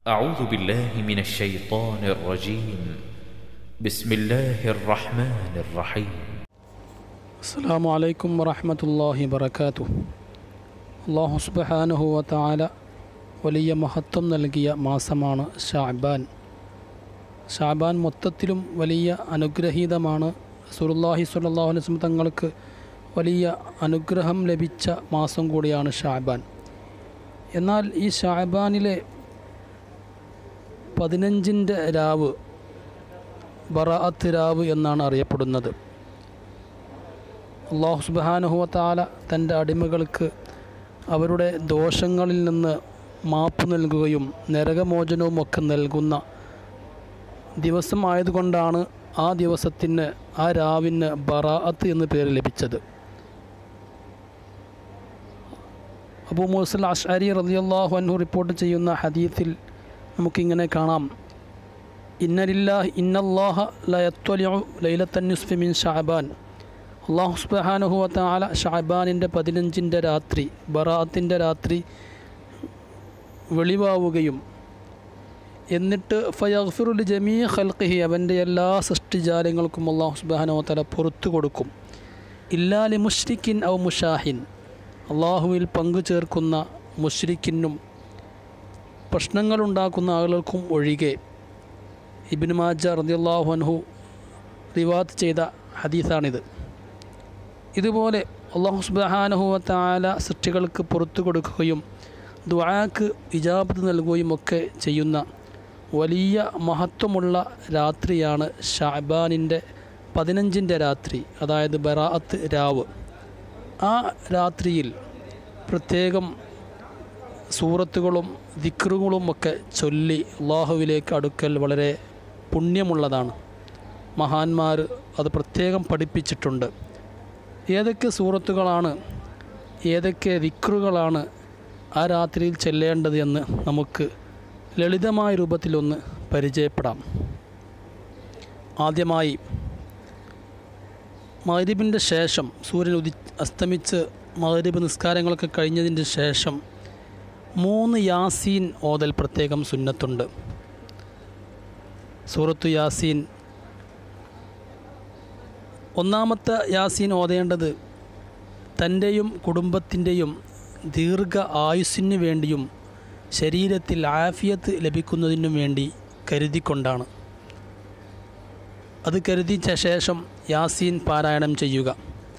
أعوذ بالله من الشيطان الرجيم بسم الله الرحمن الرحيم അസ്സാം വലൈക്കും വറഹമത്തല്ലാഹി വബർക്കാത്തു അള്ളാഹു സുബഹാനുഹു വതാല വലിയ മഹത്വം നൽകിയ മാസമാണ് ഷാബാൻ ഷാബാൻ മൊത്തത്തിലും വലിയ അനുഗ്രഹീതമാണ് സുറുല്ലാഹി സ്വല്ലല്ലാഹു അലൈഹി വസല്ലം തങ്ങൾക്ക് വലിയ അനുഗ്രഹം ലഭിച്ച മാസം കൂടിയാണ് ഷാബാൻ എന്നാൽ ഈ ഷാബാനിലെ പതിനഞ്ചിൻ്റെ രാവ് ബറാഅത്ത് രാവ് എന്നാണ് അറിയപ്പെടുന്നത് അള്ളാഹു സുബാനുഹുവത്താല തൻ്റെ അടിമകൾക്ക് അവരുടെ ദോഷങ്ങളിൽ നിന്ന് മാപ്പ് നൽകുകയും നരകമോചനവും ഒക്കെ നൽകുന്ന ദിവസം ആയതുകൊണ്ടാണ് ആ ദിവസത്തിന് ആ രാവിന് ബറാഅത്ത് എന്ന് പേര് ലഭിച്ചത് അബൂ മുസൽ അഷ്അരി റളിയല്ലാഹു അൻഹു റിപ്പോർട്ട് ചെയ്യുന്ന ഹദീത്തിൽ നമുക്കിങ്ങനെ കാണാം ഇന്നലില്ലാഹ് ഇന്നല്ലാഹ ലയത്വലിഉ ലൈലത്തൻ നുസ്ഫി മിൻ ഷഅബാൻ അള്ളാഹു സുബ്ഹാനഹു വതആല ഷഅബാനിൻ്റെ പതിനഞ്ചിൻ്റെ രാത്രി ബറാഅത്തിൻ്റെ രാത്രി വെളിവാവുകയും എന്നിട്ട് ഫയഗ്ഫിറുൽ ജമീ ഖൽഖിഹി അവൻ്റെ എല്ലാ സൃഷ്ടിജാലങ്ങൾക്കും അള്ളാഹു സുബ്ഹാനഹു വതആല പുറത്തു കൊടുക്കും ഇല്ലാലി മുഷ്രിക്കിൻ ഔ മുഷാഹിൻ അള്ളാഹുവിൽ പങ്കു ചേർക്കുന്ന മുഷ്രിക്കിനും പ്രശ്നങ്ങളുണ്ടാക്കുന്ന ആളുകൾക്കും ഒഴികെ ഇബിൻ മാജ റളിയല്ലാഹു അൻഹു റിവാത്ത് ചെയ്ത ഹദീസാണിത് ഇതുപോലെ അള്ളാഹു സുബാനഹുവത്താല സൃഷ്ടികൾക്ക് പുറത്തു കൊടുക്കുകയും ദ്വാക്ക് ഇജാബത്ത് നൽകുകയും ഒക്കെ ചെയ്യുന്ന വലിയ മഹത്വമുള്ള രാത്രിയാണ് ഷാബാനിൻ്റെ പതിനഞ്ചിൻ്റെ രാത്രി അതായത് ബറാഅത്ത് രാവ് ആ രാത്രിയിൽ പ്രത്യേകം സൂറത്തുകളും ദിക്റുകളും ഒക്കെ ചൊല്ലി അള്ളാഹുവിലേക്ക് അടുക്കൽ വളരെ പുണ്യമുള്ളതാണ് മഹാന്മാർ അത് പ്രത്യേകം പഠിപ്പിച്ചിട്ടുണ്ട് ഏതൊക്കെ സൂറത്തുകളാണ് ഏതൊക്കെ ദിക്റുകളാണ് ആ രാത്രിയിൽ ചെല്ലേണ്ടത് എന്ന് നമുക്ക് ലളിതമായ രൂപത്തിലൊന്ന് പരിചയപ്പെടാം ആദ്യമായി മഗ്രിബിൻ്റെ ശേഷം സൂര്യൻ ഉദി അസ്തമിച്ച് മഗ്രിബ് നിസ്കാരങ്ങളൊക്കെ കഴിഞ്ഞതിൻ്റെ ശേഷം മൂന്ന് യാസീൻ ഓതൽ പ്രത്യേകം സുന്നത്തുണ്ട് സൂറത്തു യാസീൻ ഒന്നാമത്തെ യാസീൻ ഓതേണ്ടത് തൻ്റെയും കുടുംബത്തിൻ്റെയും ദീർഘ ആയുസ്സിന് വേണ്ടിയും ശരീരത്തിൽ ആഫിയത്ത് ലഭിക്കുന്നതിനും വേണ്ടി കരുതിക്കൊണ്ടാണ് അത് കരുതിച്ച ശേഷം യാസീൻ പാരായണം ചെയ്യുക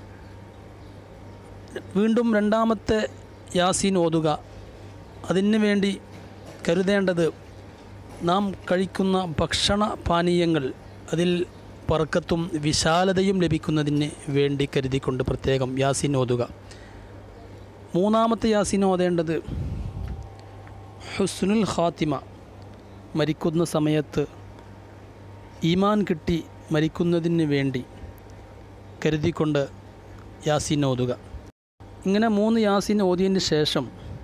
വീണ്ടും രണ്ടാമത്തെ യാസീൻ ഓതുക അതിനു വേണ്ടി കരുതേണ്ടത് നാം കഴിക്കുന്ന ഭക്ഷണ പാനീയങ്ങൾ അതിൽ പറക്കത്തും വിശാലതയും ലഭിക്കുന്നതിന് വേണ്ടി കരുതിക്കൊണ്ട് പ്രത്യേകം യാസീൻ ഓതുക മൂന്നാമത്തെ യാസീൻ ഓതേണ്ടത് ഹുസ്നുൽ ഖാത്തിമ മരിക്കുന്ന സമയത്ത് ഈമാൻ കിട്ടി മരിക്കുന്നതിന് വേണ്ടി കരുതിക്കൊണ്ട് യാസീൻ ഓതുക ഇങ്ങനെ മൂന്ന് യാസീൻ ഓതിയതിന് ശേഷം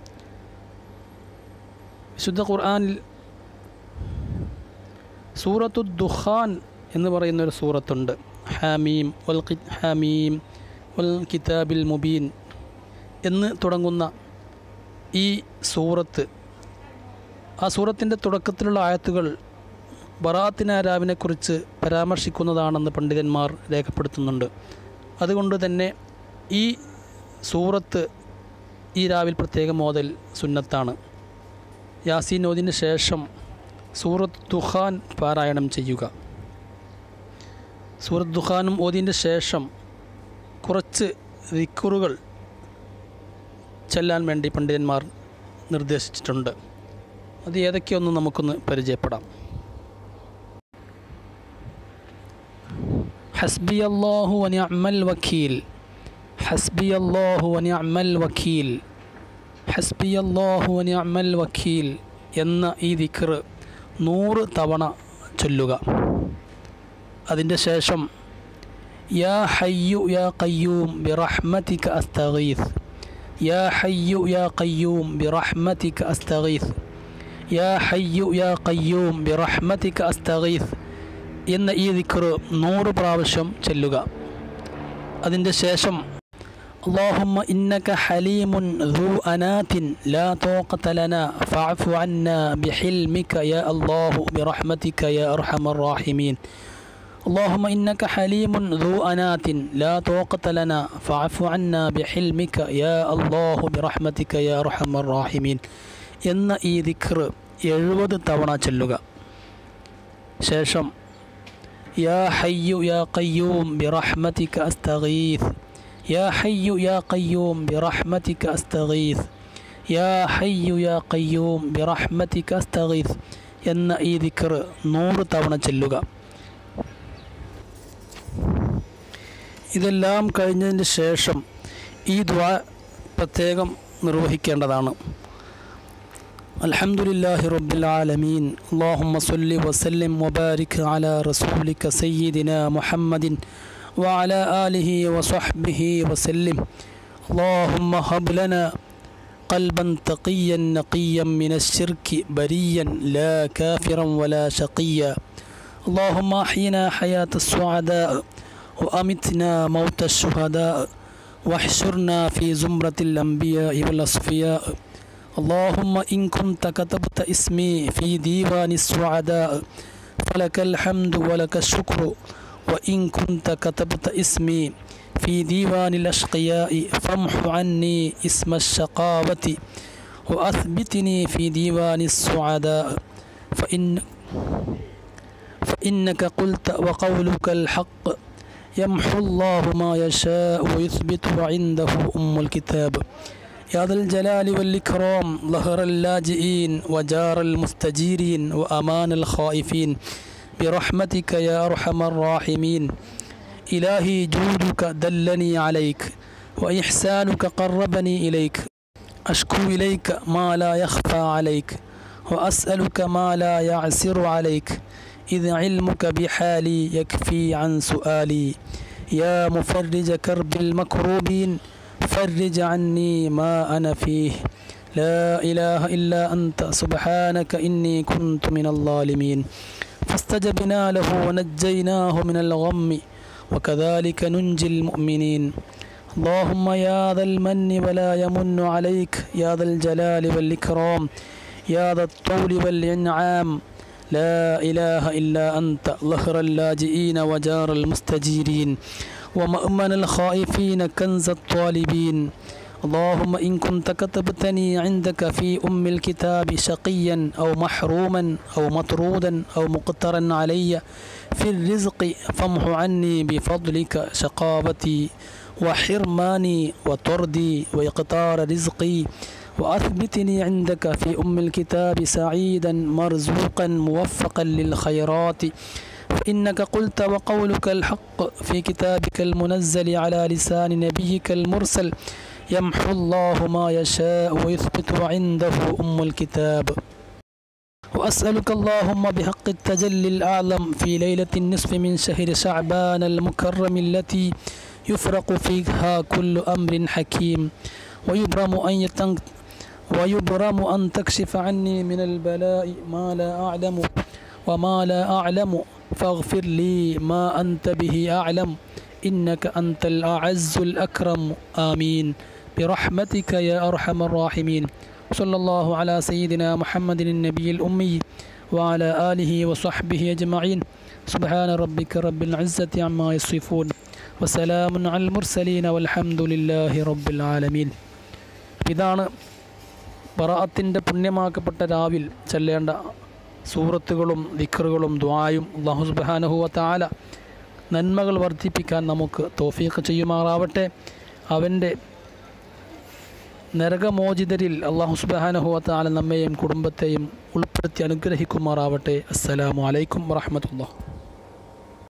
വിശുദ്ധ ഖുർആനിൽ സൂറത്തു ദുഖാൻ എന്ന് പറയുന്ന ഒരു സൂറത്തുണ്ട് ഹാമീം വൽ കി- ഹാമീം വൽ കിതാബിൽ മുബീൻ എന്ന് തുടങ്ങുന്ന ഈ സൂറത്ത് ആ സൂറത്തിൻ്റെ തുടക്കത്തിലുള്ള ആയത്തുകൾ ബറാത്തിന രാവിനെക്കുറിച്ച് പരാമർശിക്കുന്നതാണെന്ന് പണ്ഡിതന്മാർ രേഖപ്പെടുത്തുന്നുണ്ട് അതുകൊണ്ട് തന്നെ ഈ സൂറത്ത് ഈ രാവിൽ പ്രത്യേക മോതൽ സുന്നത്താണ് യാസീൻ ഓതിന് ശേഷം സൂറത്ത് ദുഖാൻ പാരായണം ചെയ്യുക സൂറത്ത് ദുഖാനും ഓതിൻ്റെ ശേഷം കുറച്ച് ദിക്കുറുകൾ ചെല്ലാൻ വേണ്ടി പണ്ഡിതന്മാർ നിർദ്ദേശിച്ചിട്ടുണ്ട് അത് ഏതൊക്കെയൊന്ന് നമുക്കൊന്ന് പരിചയപ്പെടാം ഹസ്ബി അള്ളാഹു വനിഅമൽ വക്കീൽ ഹസ്ബി അള്ളാഹു വനിഅമൽ വക്കീൽ ഹസ്ബി അള്ളാഹു വനിഅമൽ വക്കീൽ എന്ന ഈ ദിക്ർ നൂറ് തവണ ചൊല്ലുക അതിൻ്റെ ശേഷം യാ ഹയ്യു യാ കയ്യൂം ബിറഹ്മതിക അസ്തഗീസ് യാ ഹയ്യു യാ കയ്യൂം ബിറഹ്മതിക അസ്തഗീസ് യാ ഹയ്യു യാ കയ്യൂം ബിറഹ്മതിക അസ്തഗീസ് എന്ന ഈ ദിക്ർ നൂറ് പ്രാവശ്യം ചെല്ലുക അതിൻ്റെ ശേഷം اللهم إنك حليم ذو أنات لا طاقة لنا فاعف عنا بحلمك يا الله برحمتك يا أرحم الراحمين اللهم إنك حليم ذو أنات لا طاقة لنا فاعف عنا بحلمك يا الله برحمتك يا أرحم الراحمين എന്ന ഈ ദിക്ർ എഴുപത് തവണ ചൊല്ലുക ശേഷം യാ ഹയ്യു യാ ഖയ്യൂം ബിറഹ്മതിക അസ്തഗീസ് യാ ഹയ്യു യാ ഖയ്യൂം ബിറഹ്മതിക അസ്തഗീസ് യാ ഹയ്യു യാ ഖയ്യൂം ബിറഹ്മതിക അസ്തഗീസ് എന്ന ഈ ദിക്ർ നൂറ് തവണ ചൊല്ലുക ഇതെല്ലാം കഴിഞ്ഞതിന് ശേഷം ഈ ദ്വാ പ്രത്യേകം നിർവഹിക്കേണ്ടതാണ് الحمد لله رب العالمين اللهم صل وسلم وبارك على رسولك سيدنا محمد وعلى آله وصحبه وسلم اللهم هب لنا قلبا تقيا نقيا من الشرك بريا لا كافرا ولا شقيا اللهم احينا حياة السعداء وأمتنا موت الشهداء واحشرنا في زمرة الأنبياء والأصفياء اللهم إن كنت كتبت اسمي في ديوان السعداء فلك الحمد ولك الشكر وإن كنت كتبت اسمي في ديوان الأشقياء فامح عني اسم الشقاوة وأثبتني في ديوان السعداء فإن فإنك قلت وقولك الحق يمحو الله ما يشاء ويثبت عنده أم الكتاب يا ذا الجلال والإكرام ظهر اللاجئين وجار المستجيرين وأمان الخائفين برحمتك يا أرحم الراحمين إلهي جودك دلني عليك وإحسانك قربني إليك أشكو إليك ما لا يخفى عليك وأسألك ما لا يعسر عليك إذ علمك بحالي يكفي عن سؤالي يا مفرج كرب المكروبين فرج عني ما أنا فيه لا إله إلا أنت سبحانك إني كنت من الظالمين فاستجبنا له ونجيناه من الغم وكذلك ننجي المؤمنين اللهم يا ذا المن ولا يمن عليك يا ذا الجلال والإكرام يا ذا الطول والإنعام لا إله إلا أنت ظهر اللاجئين وجار المستجيرين ومأمن الخائفين كنز الطالبين اللهم إن كنت كتبتني عندك في أم الكتاب شقيا أو محروما أو مطرودا أو مقترا علي في الرزق فامح عني بفضلك شقاوتي وحرماني وطردي وإقطار رزقي وأثبتني عندك في أم الكتاب سعيدا مرزوقا موفقا للخيرات فإنك قلت وقولك الحق في كتابك المنزل على لسان نبيك المرسل يمحو الله ما يشاء ويثبت عنده أم الكتاب وأسألك اللهم بحق التجلي الأعظم في ليلة النصف من شهر شعبان المكرم التي يفرق فيها كل أمر حكيم ويبرم أن يتنق ويبرم أن تكشف عني من البلاء ما لا أعلم وما لا أعلم فاغفر لي ما أنت به أعلم إنك أنت الأعز الأكرم آمين برحمتك يا أرحم الراحمين صلى الله على سيدنا محمد النبي الأمي وعلى آله وصحبه أجمعين سبحان ربك رب العزة عما يصفون وسلام على المرسلين والحمد لله رب العالمين ഇതാണ് ബറാഅത്തിൻ്റെ പുണ്യമാക്കപ്പെട്ട രാവിൽ ചെല്ലേണ്ട സൂറത്തുകളും ദിക്കറുകളും ദ്വായും അള്ളാഹു സുബാനഹുവ താല നന്മകൾ വർദ്ധിപ്പിക്കാൻ നമുക്ക് തോഫീക്ക് ചെയ്യുമാറാവട്ടെ അവൻ്റെ നരകമോചിതരിൽ അള്ളാഹു സുബാനഹുവ താല നമ്മെയും കുടുംബത്തെയും ഉൾപ്പെടുത്തി അനുഗ്രഹിക്കുമാറാവട്ടെ അസ്സലാമു അലൈക്കും വറഹമത്തുള്ള